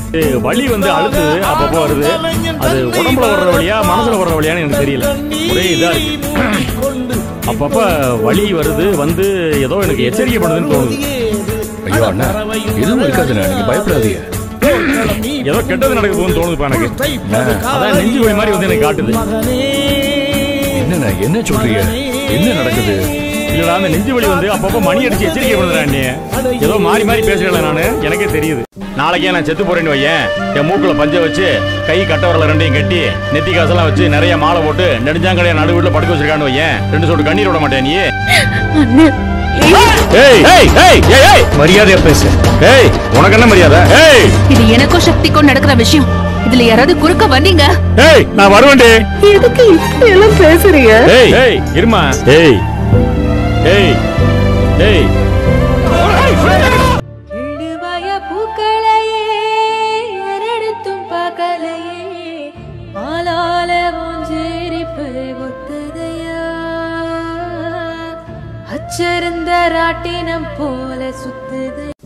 இது வலி வந்து அழுத்துது அப்பப்போ வருது அது உடம்புல வர்ற வழியா மனசுல வர்ற வழியான்னு எனக்கு தெரியல ஒரே இதா இருக்கு அப்பப்ப வலி வருது வந்து ஏதோ எனக்கு எச்சரிக்கை பண்ணுதுன்னு தோணுது ஐயோ அண்ணா எதுவும் இருக்காதுண்ணா நீங்க பயப்படாதீங்க ஏதோ கெட்டது நடக்குதுன்னு தோணுதுப்பா எனக்கு அதான் நெஞ்சு வலி மாதிரி வந்து எனக்கு காட்டுது என்னண்ணா என்ன சொல்றீங்க என்ன நடக்குது இல்லடா அந்த நெஞ்சு வலி வந்து அப்பப்போ மணி அடிச்சு எச்சரிக்கை பண்ணுறா நீ ஏதோ மாறி மாறி பேசுறேன் நானு எனக்கே தெரியுது நாளைக்கே நான் செத்து போறேன்னு வையேன் என் மூக்குல பஞ்ச வச்சு கை கட்ட வரல ரெண்டையும் கட்டி நெத்தி காசெல்லாம் வச்சு நிறைய மாலை போட்டு நெடுஞ்சாங்கடைய நடுவுல படுக்க வச்சிருக்கான்னு வையேன் ரெண்டு சொட்டு கண்ணீர் விட மாட்டேன் நீ ஏய் ஏய் ஏய் ஏய் ஏய் மரியாதையா பேசு ஏய் உனக்கு என்ன மரியாதை ஏய் இது எனக்கும் சக்திக்கும் நடக்கிற விஷயம் இதுல யாராவது குறுக்க வந்தீங்க ஏய் நான் வருவேன்டே எதுக்கு இப்படி எல்லாம் பேசுறீங்க ஏய் ஏய் இருமா ஏய் ஏய் ஏய் இழுவாய பூக்களையே எரடுத்தும் பார்க்கலையே ஆளால மூஞ்சேரிப்பு ஒத்ததையா அச்சருந்த ராட்டினம் போல சுத்துது